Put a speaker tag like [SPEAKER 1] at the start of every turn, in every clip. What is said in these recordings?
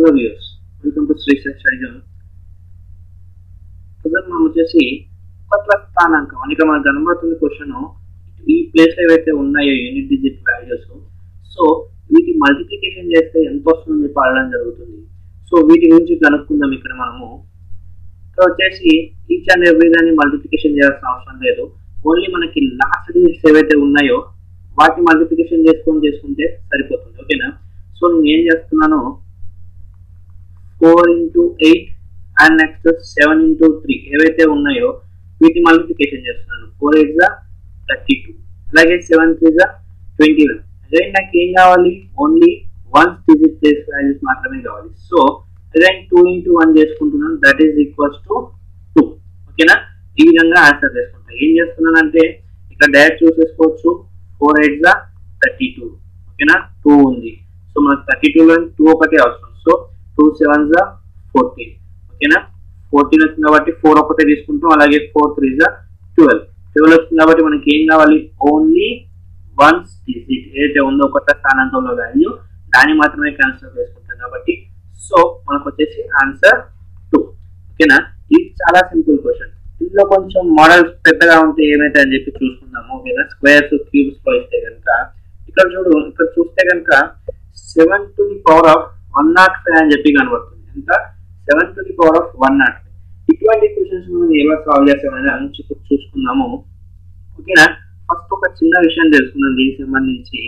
[SPEAKER 1] hello views welcome to Sri study present మనం వచ్చేసి ఉపత్ల స్థానాంకం అని ఇక్కడ మనకు కనబడుతుంది క్వశ్చన్ ఈ ప్లేస్ లో ఏవైతే ఉన్నాయో యూనిట్ డిజిట్ వాల్యూస్ సో వీటి మల్టిప్లికేషన్ చేస్తే ఎంత వస్తుందని చెప్పి అడగడం జరుగుతుంది సో వీటి గురించి కనుక్కుందాం ఇక్కడ మనము ఇక్కడ వచ్చేసి ఈచ్ అండ్ ఎవ్రీ దాన్ని మల్టిప్లికేషన్ చేయాల్సిన అవసరం లేదు ఓన్లీ మనకి లాస్ట్ డిజిట్స్ ఏవైతే ఉన్నాయో వాటిని మల్టిప్లికేషన్ చేసుకొని చేసుకుంటే సరిపోతుంది ఓకేనా సో నేను ఏం చేస్తున్నాను four into eight and next seven into three ఏవైతే ఉన్నాయో వీటి మల్టిప్లికేషన్ చేస్తున్నాను ఫోర్ ఎయిట్ జా థర్టీ టూ అలాగే సెవెన్ త్రీ జా ట్వంటీ వన్ అదే నాకు ఏం కావాలి only one digit place values మాత్రమే కావాలి సో అదే టూ ఇంటూ వన్ చేసుకుంటున్నాను that is equals to two ఓకేనా ఈ విధంగా ఆన్సర్ చేసుకుంటా ఏం చేస్తున్నానంటే ఇక్కడ డైరెక్ట్ చూసేసుకోవచ్చు ఫోర్ ఎయిట్ జా థర్టీ టూ ఓకేనా టూ ఉంది సో మనకు థర్టీ టూలో టూ ఒకటే అవసరం సో టూ సెవెన్ జా ఫోర్టీన్ ఓకేనా ఫోర్టీన్ వచ్చింది కాబట్టి ఫోర్ ఒకటే తీసుకుంటాం అలాగే ఫోర్ త్రీ జా ట్వెల్వ్ ట్వెల్వ్ వచ్చింది కాబట్టి మనకి ఏం కావాలి ఓన్లీ వన్స్ డిజిట్ ఏదైతే ఉందో కొత్త స్థానాంకంలో వాల్యూ దాన్ని మాత్రమే కన్సిడర్ చేసుకుంటాం కాబట్టి సో మనకు వచ్చేసి ఆన్సర్ టూ ఓకేనా ఇది చాలా సింపుల్ క్వశ్చన్ ఇందులో కొంచెం మోడల్స్ పెద్దగా ఉంటే ఏమైతే అని చెప్పి చూసుకుందాము ఓకేనా స్క్వేర్స్ క్యూబ్స్ లో ఇస్తే కనుక ఇక్కడ చూడు ఇక్కడ చూస్తే కనుక seven to the power of one nought five అని చెప్పి కనబడుతుంది ఎంత seven to the power of one nought five ఇటువంటి క్వశ్చన్స్ మనం ఎలా సాల్వ్ చేస్తామని అని ఇప్పుడు చూసుకుందాము ఓకేనా ఫస్ట్ ఒక చిన్న విషయం తెలుసుకుందాం దీనికి సంబంధించి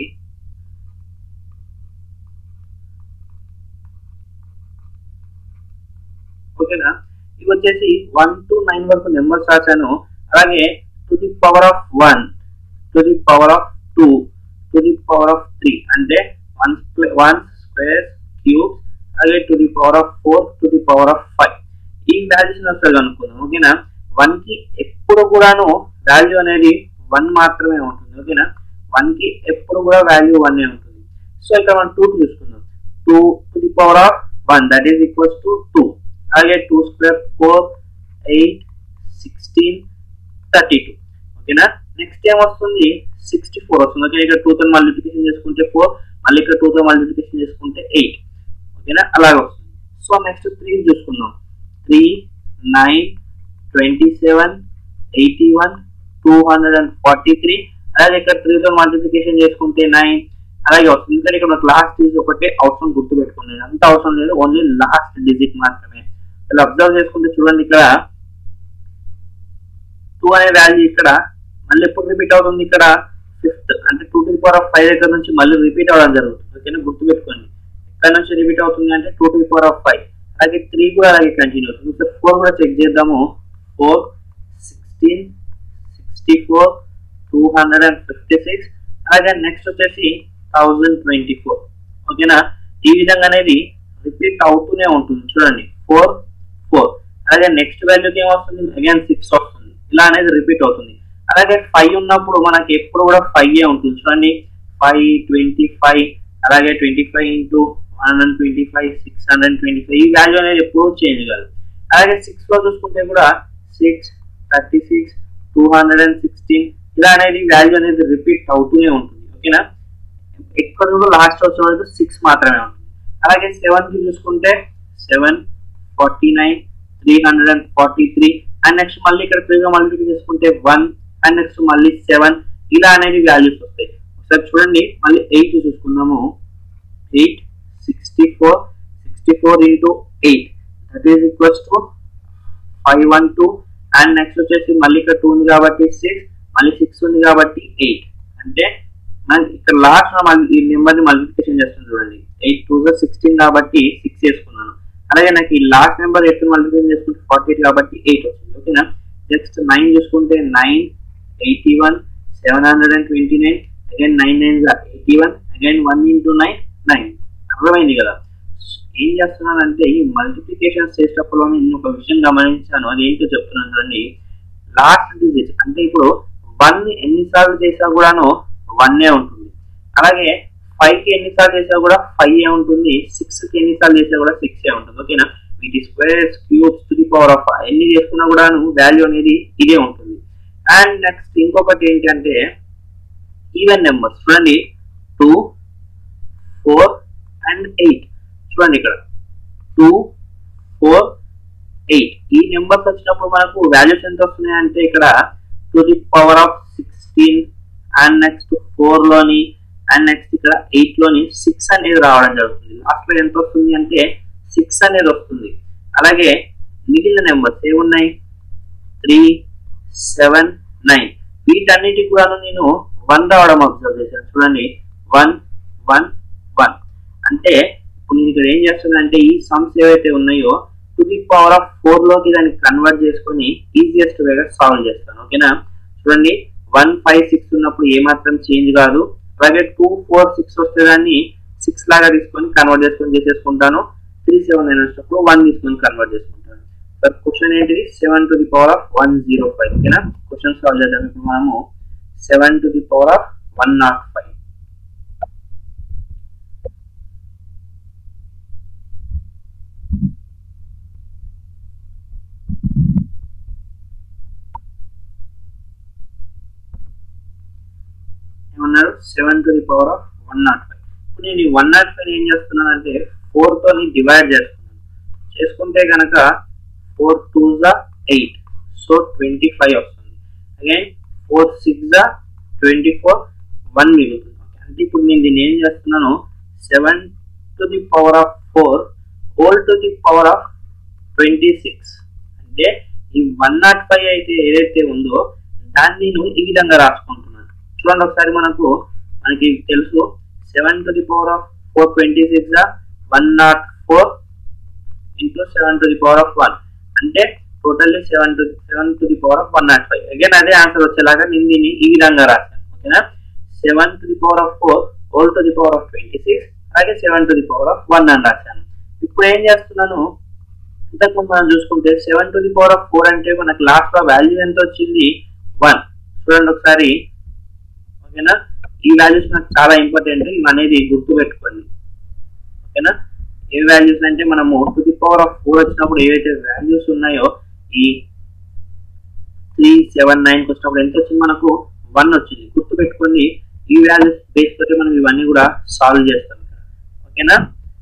[SPEAKER 1] ఓకేనా ఇవి వచ్చేసి వన్ టు నైన్ వరకు నెంబర్స్ రాశాను అలాగే to the power of one to the power of two to the power of three అంటే వన్ వన్ స్క్వేర్ క్యూబ్స్ అలాగే to the power of four to the power of five ఈ values వస్తుంది అనుకుందాం ఓకేనా one కి ఎప్పుడు కూడాను value అనేది వన్ మాత్రమే ఉంటుంది ఓకేనా వన్ కి ఎప్పుడు కూడా వాల్యూ వన్ ఉంటుంది సో ఇక్కడ మనం టూ చూసుకుందాం two to the power of one that is equals to two అలాగే two square four eight sixteen thirty two ఓకేనా నెక్స్ట్ ఏం వస్తుంది సిక్స్టీ ఫోర్ వస్తుంది ఓకే ఇక్కడ టూ తో మల్టిప్లికేషన్ చేసుకుంటే ఫోర్ మళ్ళీ ఇక్కడ టూ తో మల్టిప్లికేషన్ చేసుకుంటే ఎయిట్ ఓకేనా అలాగే వస్తుంది సో నెక్స్ట్ త్రీ చూసుకుందాం three nine twenty seven eighty one two hundred and forty three అలాగే ఇక్కడ త్రీతో మల్టిప్లికేషన్ చేసుకుంటే నైన్ అలాగే వస్తుంది ఇక్కడ ఇక్కడ మనకు లాస్ట్ డిజిట్ ఒకటే అవసరం గుర్తు పెట్టుకునేది అంత అవసరం లేదు ఓన్లీ లాస్ట్ డిజిట్ మాత్రమే ఇలా అబ్జర్వ్ చేసుకుంటే చూడండి ఇక్కడ టూ అనే వాల్యూ ఇక్కడ మళ్ళీ ఎప్పుడు రిపీట్ అవుతుంది ఇక్కడ ఫిఫ్త్ అంటే two to power of five దగ్గర నుంచి మళ్ళీ రిపీట్ అవ్వడం జరుగుతుంది ఓకేనా గుర్తుపెట్టుకోండి ఎక్కడ నుంచి రిపీట్ అవుతుంది అంటే two to power of five అలాగే త్రీ కూడా అలాగే కంటిన్యూ అవుతుంది ఇక్కడ ఫోర్ కూడా చెక్ చేద్దాము four sixteen sixty four two hundred and fifty six అలాగే నెక్స్ట్ వచ్చేసి థౌజండ్ ట్వంటీ ఫోర్ ఓకేనా ఈ విధంగా అనేది రిపీట్ అవుతూనే ఉంటుంది చూడండి ఫోర్ ఫోర్ అలాగే నెక్స్ట్ వాల్యూకి ఏమొస్తుంది అగైన్ సిక్స్ వస్తుంది ఇలా అనేది రిపీట్ అవుతుంది అలాగే ఫైవ్ ఉన్నప్పుడు మనకి ఎప్పుడు కూడా ఫైవ్ ఏ ఉంటుంది చూడండి ఫైవ్ ట్వంటీ ఫైవ్ అలాగే twenty five into one hundred twenty five six hundred twenty five ఈ వాల్యూ అనేది ఎప్పుడు చేంజ్ కాదు అలాగే సిక్స్ లో చూసుకుంటే కూడా six thirty six two hundred and sixteen ఇలా అనేది వాల్యూ అనేది రిపీట్ అవుతూనే ఉంటుంది ఓకేనా ఎక్కడ కూడా లాస్ట్ వచ్చే వరకు సిక్స్ మాత్రమే ఉంటుంది అలాగే సెవెన్ కి చూసుకుంటే seven forty nine three hundred and forty three and next మళ్ళీ ఇక్కడ త్రీగా మల్టిప్లై చేసుకుంటే వన్ అండ్ నెక్స్ట్ మళ్ళీ సెవెన్ ఇలా అనేది వాల్యూస్ వస్తాయి ఒకసారి చూడండి మళ్ళీ ఎయిట్ చూసుకుందాము eight sixty four sixty four into eight that is equals to five one two and next వచ్చేసి మళ్ళీ ఇక్కడ టూ ఉంది కాబట్టి సిక్స్ మళ్ళీ సిక్స్ ఉంది కాబట్టి ఎయిట్ అంటే మనకి ఇక్కడ లాస్ట్ ఈ నెంబర్ ని మల్టిప్లికేషన్ చేస్తుంది చూడండి ఎయిట్ టూ సిక్స్టీన్ కాబట్టి సిక్స్ చేసుకున్నాను అలాగే నాకు ఈ లాస్ట్ నెంబర్ ఎయిట్ మల్టిప్లికేషన్ చేసుకుంటే ఫార్టీ ఎయిట్ కాబట్టి ఎయిట్ వచ్చింది ఓకేనా నెక్స్ట్ నైన్ చూసుకుంటే nine eighty one seven hundred and twenty nine again nine nine eighty one again one into nine nine అర్థమైంది కదా ఏం చేస్తున్నానంటే ఈ మల్టిప్లికేషన్ చేసేటప్పుడు నేను ఒక విషయం గమనించాను అది ఏంటో చెప్తున్నాను చూడండి లాస్ట్ డిజిట్ అంటే ఇప్పుడు వన్ ఎన్నిసార్లు చేసినా కూడాను వన్ ఏ ఉంటుంది అలాగే ఫైవ్ కి ఎన్నిసార్లు చేసినా కూడా ఫైవ్ ఏ ఉంటుంది సిక్స్ కి ఎన్నిసార్లు చేసినా కూడా సిక్స్ ఏ ఉంటుంది ఓకేనా వీటి squares cubes to the power of ఎన్ని చేసుకున్నా కూడా వాల్యూ అనేది ఇదే ఉంటుంది అండ్ నెక్స్ట్ ఇంకొకటి ఏంటంటే ఈవెన్ నెంబర్స్ చూడండి టూ ఫోర్ అండ్ ఎయిట్ చూడండి ఇక్కడ టూ ఫోర్ ఎయిట్ ఈ నెంబర్స్ వచ్చినప్పుడు మనకు వాల్యూస్ ఎంత వస్తున్నాయి అంటే ఇక్కడ to the power of sixteen and next four లోని అండ్ నెక్స్ట్ ఇక్కడ ఎయిట్ లోని సిక్స్ అనేది రావడం జరుగుతుంది లాస్ట్ లో ఎంత వస్తుంది అంటే సిక్స్ అనేది వస్తుంది అలాగే మిగిలిన నెంబర్స్ ఏమున్నాయి త్రీ సెవెన్ నైన్ వీటన్నిటికి కూడా నేను వన్ రావడం అబ్జర్వ్ చేశాను చూడండి వన్ వన్ వన్ అంటే ఇప్పుడు నేను ఇక్కడ ఏం చేస్తున్నానంటే ఈ సమ్స్ ఏవైతే ఉన్నాయో to the power of four లోకి దాన్ని కన్వర్ట్ చేసుకొని ఈజియెస్ట్ వేగా సాల్వ్ చేస్తాను ఓకేనా చూడండి వన్ ఫైవ్ సిక్స్ ఉన్నప్పుడు ఏమాత్రం చేంజ్ కాదు అలాగే టూ ఫోర్ సిక్స్ వస్తే దాన్ని సిక్స్ లాగా తీసుకొని కన్వర్ట్ చేసుకొని చేసేసుకుంటాను త్రీ సెవెన్ నైన్ వచ్చినప్పుడు వన్ తీసుకొని కన్వర్ట్ చేసుకుంటాను సార్ క్వశ్చన్ ఏంటిది seven to the power of one zero five ఓకేనా క్వశ్చన్ సాల్వ్ చేద్దాం ఇప్పుడు మనము seven to the power of one nought five ఏమన్నారు seven to the power of one nought five ఇప్పుడు నేను ఈ వన్ నాట్ ఫైవ్ ఏం చేస్తున్నానంటే ఫోర్ తో డివైడ్ చేస్తున్నాను చేసుకుంటే కనుక ఫోర్ టూ జా ఎయిట్ సో ట్వంటీ ఫైవ్ వస్తుంది అగైన్ ఫోర్ సిక్స్ జా ట్వంటీ ఫోర్ వన్ మిగులుతుంది అంటే ఇప్పుడు నేను దీన్ని ఏం చేస్తున్నాను seven to the power of four whole to the power of twenty six అంటే ఈ వన్ నాట్ ఫైవ్ అయితే ఏదైతే ఉందో దాన్ని నేను ఈ విధంగా రాసుకుంటున్నాను చూడండి ఒకసారి మనకు మనకి తెలుసు seven to the power of four twenty six one nought four into seven to the power of one అంటే totally seven to seven to the power of one nought five again అదే ఆన్సర్ వచ్చేలాగా నేను దీన్ని ఈ విధంగా రాశాను ఓకేనా seven to the power of four whole to the power of twenty six అలాగే seven to the power of one అని రాశాను ఇప్పుడు ఏం చేస్తున్నాను ఇంతకు మనం చూసుకుంటే seven to the power of four అంటే మనకు లాస్ట్ లో వాల్యూ ఎంత వచ్చింది వన్ చూడండి ఒకసారి ఓకేనా ఈ వాల్యూస్ నాకు చాలా ఇంపార్టెంట్ ఇవి అనేది గుర్తు పెట్టుకోండి ఓకేనా ఏ వాల్యూస్ అంటే మనము to the power of four వచ్చినప్పుడు ఏవైతే వాల్యూస్ ఉన్నాయో ఈ త్రీ సెవెన్ నైన్ వచ్చినప్పుడు ఎంత వచ్చింది మనకు వన్ వచ్చింది గుర్తు పెట్టుకోండి ఈ వాల్యూస్ బేస్ తోటి మనం ఇవన్నీ కూడా సాల్వ్ చేస్తాం ఓకేనా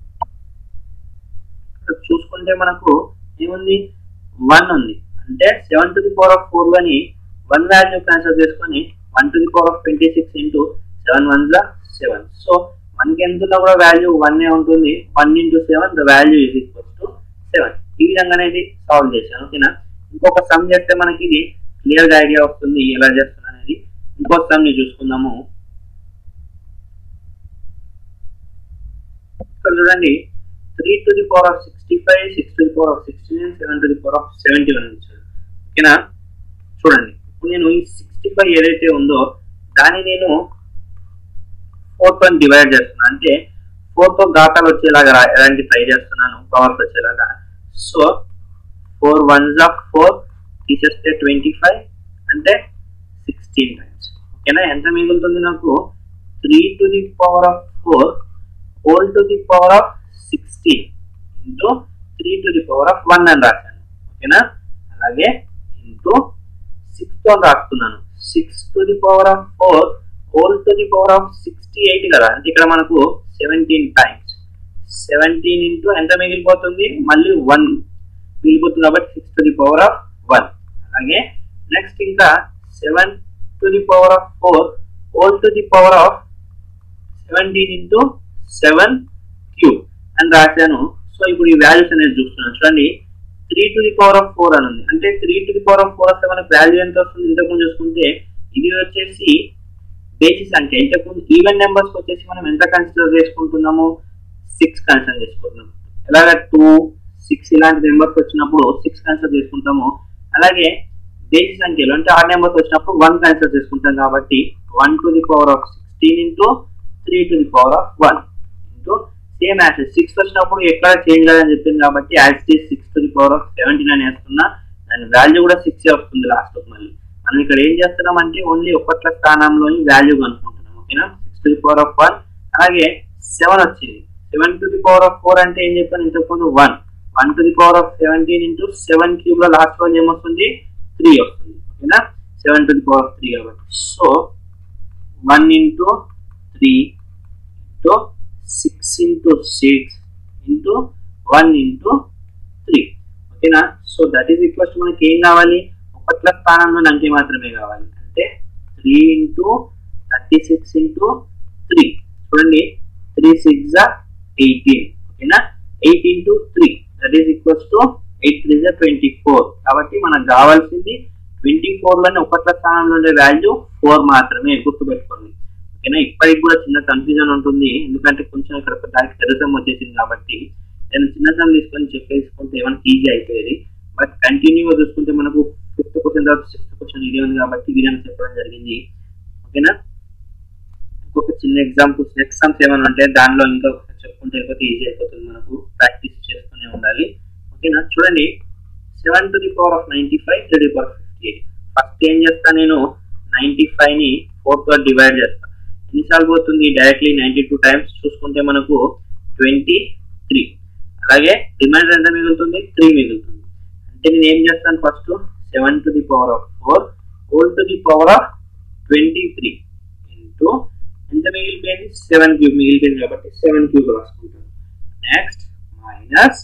[SPEAKER 1] ఇక్కడ చూసుకుంటే మనకు ఏముంది వన్ ఉంది అంటే seven to the power of four లోని వన్ వాల్యూ కన్సిడర్ చేసుకొని one to the power of twenty six into seven one జా సెవెన్ సో వన్ కి ఎంత కూడా వాల్యూ వన్ ఉంటుంది one into seven the value is equals to seven ఈ విధంగా అనేది సాల్వ్ చేశాను ఓకేనా ఇంకొక సమ్ చేస్తే మనకి ఇది క్లియర్ గా ఐడియా వస్తుంది ఎలా చేస్తున్నా అనేది ఇంకొక సమ్ ని చూసుకుందాము ఇక్కడ చూడండి three to the power of sixty five six to the power of sixty nine seven to the power of seventy one ఇచ్చాడు ఓకేనా చూడండి ఇప్పుడు నేను ఈ సిక్స్టీ ఫైవ్ ఏదైతే ఉందో దాన్ని నేను ఫోర్ తో డివైడ్ చేస్తున్నాను అంటే ఫోర్ తో ఘాతాలు వచ్చేలాగా రాయడానికి ట్రై చేస్తున్నాను పవర్స్ వచ్చేలాగా సో ఫోర్ వన్ జా ఫోర్ తీసేస్తే ట్వంటీ ఫైవ్ అంటే సిక్స్టీన్ టైమ్స్ ఓకేనా ఎంత మిగులుతుంది నాకు three to the power of four whole to the power of sixteen into three to the power of one అని రాశాను ఓకేనా అలాగే ఇంటూ సిక్స్ తో రాస్తున్నాను six to the power of four whole to the power of sixty eight కదా అంటే ఇక్కడ మనకు సెవెంటీన్ టైమ్స్ సెవెంటీన్ ఇంటూ ఎంత మిగిలిపోతుంది మళ్ళీ వన్ మిగిలిపోతుంది కాబట్టి six to the power of one అలాగే నెక్స్ట్ ఇంకా seven to the power of four whole to the power of seventeen into seven cube అని రాశాను సో ఇప్పుడు ఈ వాల్యూస్ అనేది చూస్తున్నాను చూడండి three to the power of four అని ఉంది అంటే three to the power of four వస్తే మనకు వాల్యూ ఎంత వస్తుంది ఇంతకుముందు చూసుకుంటే ఇది వచ్చేసి బేసిస్ అంటే ఇంతకుముందు ఈవెన్ నెంబర్స్ వచ్చేసి మనం ఎంత కన్సిడర్ చేసుకుంటున్నాము సిక్స్ కన్సిడర్ చేసుకుంటున్నాం ఎలాగ టూ సిక్స్ ఇలాంటి నెంబర్స్ వచ్చినప్పుడు సిక్స్ కన్సిడర్ చేసుకుంటాము అలాగే బేసిస్ సంఖ్యలు అంటే ఆర్ నెంబర్స్ వచ్చినప్పుడు వన్ కన్సిడర్ చేసుకుంటాం కాబట్టి one to the power of sixteen into three to the power of one into same as six వచ్చినప్పుడు ఎక్కడ చేంజ్ కాదని చెప్పింది కాబట్టి యాజ్ టీ six to the power of seventeen అని వేస్తున్నా దాని వాల్యూ కూడా సిక్స్ వస్తుంది లాస్ట్ మళ్ళీ మనం ఇక్కడ ఏం చేస్తున్నాం అంటే ఓన్లీ ఒకట్ల స్థానంలోని వాల్యూ కనుక్కుంటున్నాం ఓకేనా six to the power of one అలాగే సెవెన్ వచ్చింది seven to the power of four అంటే ఏం చెప్పాను ఇంతకుముందు one one to the power of seventeen into seven cube లో లాస్ట్ వన్ ఏమొస్తుంది త్రీ వస్తుంది ఓకేనా seven to the power of three కాబట్టి so one into three into six into six into one into three ఓకేనా so that is equals మనకి ఏం కావాలి ఒకట్ల స్థానంలో అంకె మాత్రమే కావాలి అంటే three into thirty six into three చూడండి త్రీ సిక్స్ ఎయిటీన్ ఓకేనా eight into three that is equals to eight three twenty four కాబట్టి మనకు కావాల్సింది ట్వంటీ ఫోర్ లోనే ఒకట్ల స్థానంలో ఉండే వాల్యూ ఫోర్ మాత్రమే గుర్తుపెట్టుకోండి ఓకేనా ఇప్పటికి కూడా చిన్న కన్ఫ్యూజన్ ఉంటుంది ఎందుకంటే కొంచెం ఇక్కడ దానికి పెద్దసం వచ్చేసింది కాబట్టి నేను చిన్న సమ్ తీసుకొని చెప్పేసుకుంటే ఏమైనా ఈజీ అయిపోయేది బట్ కంటిన్యూగా చూసుకుంటే మనకు ఫిఫ్త్ క్వశ్చన్ తర్వాత సిక్స్త్ క్వశ్చన్ ఇదే ఉంది కాబట్టి వీడియోని చెప్పడం జరిగింది ఓకేనా ఇంకొక చిన్న ఎగ్జాంపుల్స్ ఎగ్జామ్స్ ఏమైనా ఉంటే దానిలో ఇంకా ఒకసారి చెప్పుకుంటే అయిపోతే ఈజీ అయిపోతుంది మనకు ప్రాక్టీస్ చేస్తూనే ఉండాలి ఓకేనా చూడండి seven to the power of ninety five to the power fifty eight first ఏం చేస్తా నేను నైన్టీ ఫైవ్ ని ఫోర్ తో డివైడ్ చేస్తా ఎన్నిసార్లు పోతుంది డైరెక్ట్లీ నైన్టీ టూ టైమ్స్ చూసుకుంటే మనకు ట్వంటీ త్రీ అలాగే రిమైండర్ ఎంత మిగులుతుంది త్రీ మిగులుతుంది అంటే నేను ఏం చేస్తాను first seven to the power of four whole to the power of twenty three into ఎంత మిగిలిపోయింది సెవెన్ క్యూబ్ మిగిలిపోయింది కాబట్టి సెవెన్ క్యూబ్ రాసుకుంటాను నెక్స్ట్ మైనస్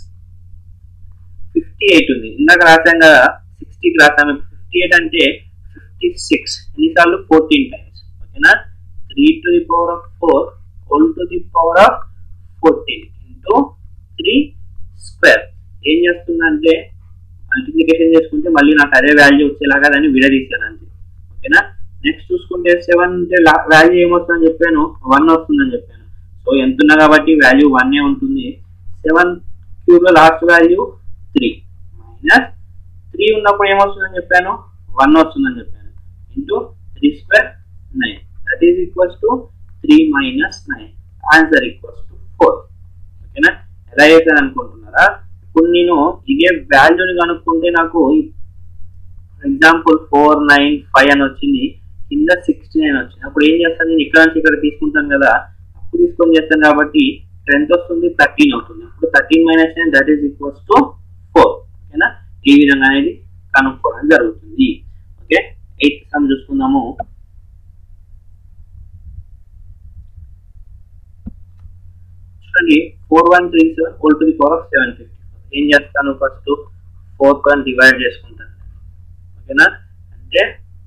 [SPEAKER 1] ఫిఫ్టీ ఎయిట్ ఉంది ఇందాక రాసాం కదా సిక్స్టీకి రాసాము ఫిఫ్టీ ఎయిట్ అంటే ఫిఫ్టీ సిక్స్ ఎన్నిసార్లు ఫోర్టీన్ టైమ్స్ ఓకేనా three to the power of four whole to the power of fourteen into three square ఏం చేస్తుందంటే మల్టిప్లికేషన్ చేసుకుంటే మళ్ళీ నాకు అదే వాల్యూ వచ్చేలాగా దాన్ని విడదీశాను అంతే ఓకేనా నెక్స్ట్ చూసుకుంటే సెవెన్ అంటే వాల్యూ ఏమొస్తుందని చెప్పాను వన్ వస్తుందని చెప్పాను సో ఎంత ఉన్నా కాబట్టి వాల్యూ వన్ ఏ ఉంటుంది సెవెన్ క్యూబ్ లో last value three minus three ఉన్నప్పుడు ఏమొస్తుందని చెప్పాను వన్ వస్తుందని చెప్పాను into three square nine that is equals to three minus nine answer equals to four ఓకేనా ఎలా చేశాను అనుకుంటున్నారా ఇప్పుడు నేను ఇదే వాల్యూని కనుక్కుంటే నాకు ఎగ్జాంపుల్ ఫోర్ నైన్ ఫైవ్ అని వచ్చింది కింద సిక్స్టీ నైన్ వచ్చింది అప్పుడు ఏం చేస్తాను నేను ఇక్కడ నుంచి ఇక్కడ తీసుకుంటాను కదా అప్పుడు తీసుకొని చేస్తాను కాబట్టి ఇక్కడ ఎంత వస్తుంది థర్టీన్ అవుతుంది అప్పుడు thirteen minus nine that is equals to four ఓకేనా ఈ విధంగా అనేది కనుక్కోవడం జరుగుతుంది ఓకే ఎయిత్ సమ్ చూసుకుందాము చూడండి four one three seven whole to the power of seven fifty ఏం చేస్తాను ఫస్ట్ ఫోర్ తో డివైడ్ చేసుకుంటాను ఓకేనా అంటే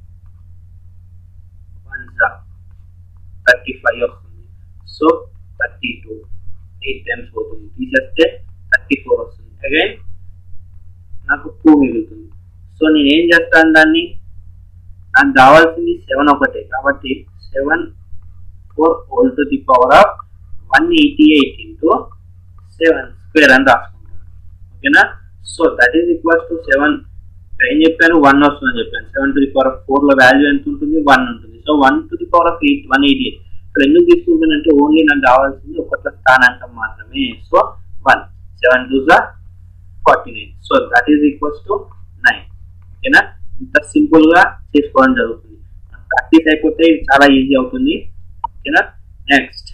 [SPEAKER 1] వన్ థర్టీ ఫైవ్ వస్తుంది so thirty two eight times పోతుంది తీసేస్తే థర్టీ ఫోర్ వస్తుంది అగైన్ నాకు టూ మిగులుతుంది సో నేను ఏం చేస్తాను దాన్ని నాకు కావాల్సింది సెవెన్ ఒకటే కాబట్టి seven four whole to the power of one eighty eight into seven square అని రాసుకుంటాను ఓకేనా so that is equals to seven ఏం చెప్పాను వన్ వస్తుందని చెప్పాను seven to the power of four లో వాల్యూ ఎంత ఉంటుంది వన్ ఉంటుంది so one to the power of eight one eighty eight ఇక్కడ ఎందుకు తీసుకుంటానంటే ఓన్లీ నాకు కావాల్సింది ఒకట్ల స్థానాంకం మాత్రమే సో వన్ సెవెన్ టూ జా forty nine so that is equals to nine ఓకేనా ఇంత సింపుల్ గా చేసుకోవడం జరుగుతుంది ప్రాక్టీస్ అయిపోతే ఇది చాలా ఈజీ అవుతుంది ఓకేనా నెక్స్ట్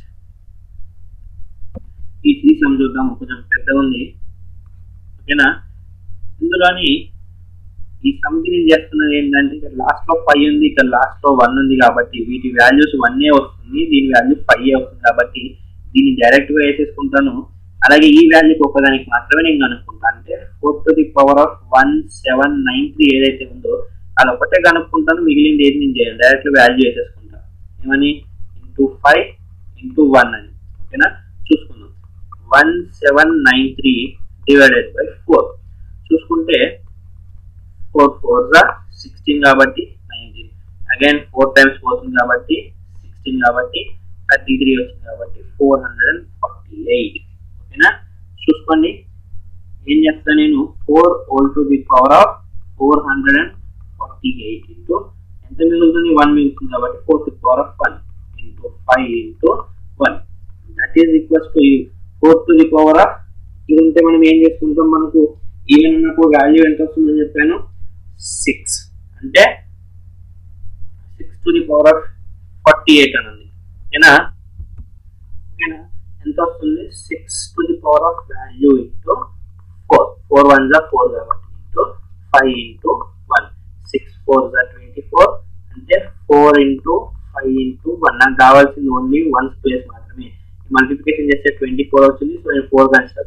[SPEAKER 1] ఈ త్రీ సమ్ చూద్దాం కొంచెం పెద్దగా ఉంది ఓకేనా ఇందులోని ఈ సమ్కి నేను చేస్తున్నది ఏంటంటే ఇక్కడ లాస్ట్ లో ఫైవ్ ఉంది ఇక్కడ లాస్ట్ లో వన్ ఉంది కాబట్టి వీటి వాల్యూస్ వన్ ఏ వస్తుంది దీని వాల్యూ ఫైవ్ ఏ వస్తుంది కాబట్టి దీన్ని డైరెక్ట్ గా వేసేసుకుంటాను అలాగే ఈ వాల్యూకి ఒకదానికి మాత్రమే నేను కనుక్కుంటాను అంటే four to the power of one seven nine three ఏదైతే ఉందో అది ఒకటే కనుక్కుంటాను మిగిలింది ఏది నేను చేయను డైరెక్ట్ వాల్యూ వేసేసుకుంటాను ఏమని ఇంటూ ఫైవ్ ఇంటూ వన్ అని ఓకేనా చూసుకుందాం one seven nine three divided by four చూసుకుంటే ఫోర్ ఫోర్ జా సిక్స్టీన్ కాబట్టి నైన్టీన్ అగైన్ ఫోర్ టైమ్స్ పోతుంది కాబట్టి సిక్స్టీన్ కాబట్టి థర్టీ త్రీ వచ్చింది కాబట్టి four hundred and forty eight ఓకేనా చూసుకోండి ఏం చేస్తాను నేను four whole to the power of four hundred and forty eight into ఎంత మిగులుతుంది వన్ మిగులుతుంది కాబట్టి four to power of one into five into one that is equals to four to the power of ఇది ఉంటే మనం ఏం చేసుకుంటాం మనకు ఈవెన్ ఉన్నప్పుడు వాల్యూ ఎంత వస్తుందని చెప్పాను సిక్స్ అంటే six to the power of forty eight అని ఉంది ఓకేనా ఓకేనా ఎంత వస్తుంది six to the power of value into four four one జా ఫోర్ కాబట్టి into five into one six four జా ట్వంటీ ఫోర్ అంటే four into five into one నాకు కావాల్సింది ఓన్లీ వన్ స్పేస్ మాత్రమే మల్టిప్లికేషన్ చేస్తే ట్వంటీ ఫోర్ వచ్చింది సో నేను ఫోర్ కన్సిడర్ చేసుకున్నాను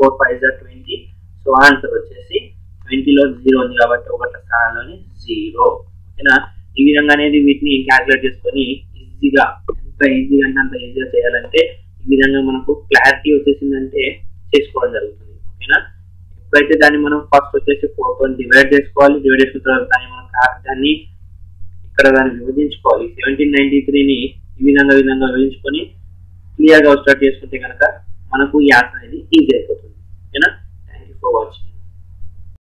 [SPEAKER 1] ఫోర్ ఫైవ్ జా ట్వంటీ సో ఆన్సర్ వచ్చేసి ట్వంటీలో జీరో ఉంది కాబట్టి ఒకటి స్థానంలోని జీరో ఓకేనా ఈ విధంగా అనేది వీటిని క్యాలిక్యులేట్ చేసుకొని ఈజీగా ఎంత ఈజీగా అంటే అంత ఈజీగా చేయాలంటే ఈ విధంగా మనకు క్లారిటీ వచ్చేసిందంటే చేసుకోవడం జరుగుతుంది ఓకేనా ఎప్పుడైతే దాన్ని మనం ఫస్ట్ వచ్చేసి ఫోర్ తో డివైడ్ చేసుకోవాలి డివైడ్ చేసుకున్న తర్వాత దాన్ని మనం కా- దాన్ని ఇక్కడ దాన్ని విభజించుకోవాలి సెవెంటీన్ నైన్టీ త్రీని ఈ విధంగా ఈ విధంగా విభజించుకొని క్లియర్ గా స్టార్ట్ చేసుకుంటే కనుక మనకు ఈ ఆన్సర్ అనేది ఈజీ అయిపోతుంది ఓకేనా థ్యాంక్ యూ ఫర్ వాచింగ్